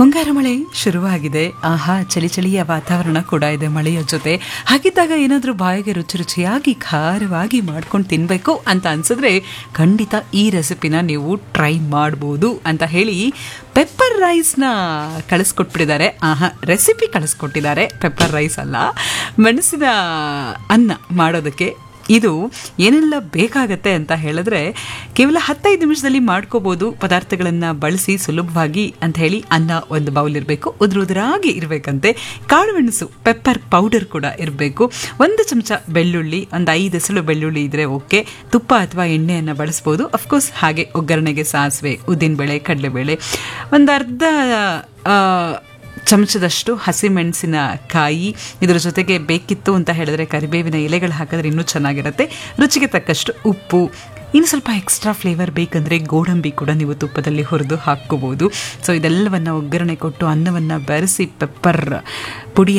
ಮುಂಗಾರು ಮಳೆ ಶುರುವಾಗಿದೆ ಆಹಾ ಚಳಿ ಚಳಿಯ ವಾತಾವರಣ ಕೂಡ ಇದೆ ಮಳೆಯ ಜೊತೆ ಹಾಗಿದ್ದಾಗ ಏನಾದರೂ ಬಾಯಿಗೆ ರುಚಿ ರುಚಿಯಾಗಿ ಖಾರವಾಗಿ ಮಾಡ್ಕೊಂಡು ತಿನ್ನಬೇಕು ಅಂತ ಅನ್ಸಿದ್ರೆ ಖಂಡಿತ ಈ ರೆಸಿಪಿನ ನೀವು ಟ್ರೈ ಮಾಡ್ಬೋದು ಅಂತ ಹೇಳಿ ಪೆಪ್ಪರ್ ರೈಸ್ನ ಕಳಿಸ್ಕೊಟ್ಬಿಟ್ಟಿದ್ದಾರೆ ಆಹಾ ರೆಸಿಪಿ ಕಳಿಸ್ಕೊಟ್ಟಿದ್ದಾರೆ ಪೆಪ್ಪರ್ ರೈಸ್ ಅಲ್ಲ ಮೆಣಸಿನ ಅನ್ನ ಮಾಡೋದಕ್ಕೆ ಇದು ಏನೆಲ್ಲ ಬೇಕಾಗತ್ತೆ ಅಂತ ಹೇಳಿದ್ರೆ ಕೇವಲ ಹತ್ತೈದು ನಿಮಿಷದಲ್ಲಿ ಮಾಡ್ಕೋಬೋದು ಪದಾರ್ಥಗಳನ್ನು ಬಳಸಿ ಸುಲಭವಾಗಿ ಅಂತ ಹೇಳಿ ಅನ್ನ ಒಂದು ಬೌಲ್ ಇರಬೇಕು ಉದುರು ಉದುರಾಗಿ ಇರಬೇಕಂತೆ ಕಾಳುಮೆಣಸು ಪೆಪ್ಪರ್ ಪೌಡರ್ ಕೂಡ ಇರಬೇಕು ಒಂದು ಚಮಚ ಬೆಳ್ಳುಳ್ಳಿ ಒಂದು ಐದು ಎಸಳು ಬೆಳ್ಳುಳ್ಳಿ ಇದ್ರೆ ಓಕೆ ತುಪ್ಪ ಅಥವಾ ಎಣ್ಣೆಯನ್ನು ಬಳಸ್ಬೋದು ಅಫ್ಕೋರ್ಸ್ ಹಾಗೆ ಒಗ್ಗರಣೆಗೆ ಸಾಸಿವೆ ಉದ್ದಿನಬೇಳೆ ಕಡಲೆಬೇಳೆ ಒಂದು ಅರ್ಧ ಆ, ಚಮಚದಷ್ಟು ಹಸಿಮೆಣಸಿನ ಕಾಯಿ ಇದರ ಜೊತೆಗೆ ಬೇಕಿತ್ತು ಅಂತ ಹೇಳಿದ್ರೆ ಕರಿಬೇವಿನ ಎಲೆಗಳು ಹಾಕಿದ್ರೆ ಇನ್ನೂ ಚೆನ್ನಾಗಿರುತ್ತೆ ರುಚಿಗೆ ತಕ್ಕಷ್ಟು ಉಪ್ಪು ಇನ್ನು ಸ್ವಲ್ಪ ಎಕ್ಸ್ಟ್ರಾ ಫ್ಲೇವರ್ ಬೇಕಂದರೆ ಗೋಡಂಬಿ ಕೂಡ ನೀವು ತುಪ್ಪದಲ್ಲಿ ಹುರಿದು ಹಾಕ್ಕೋಬೋದು ಸೊ ಇದೆಲ್ಲವನ್ನು ಒಗ್ಗರಣೆ ಕೊಟ್ಟು ಅನ್ನವನ್ನು ಬೆರೆಸಿ ಪೆಪ್ಪರ್ ಪುಡಿ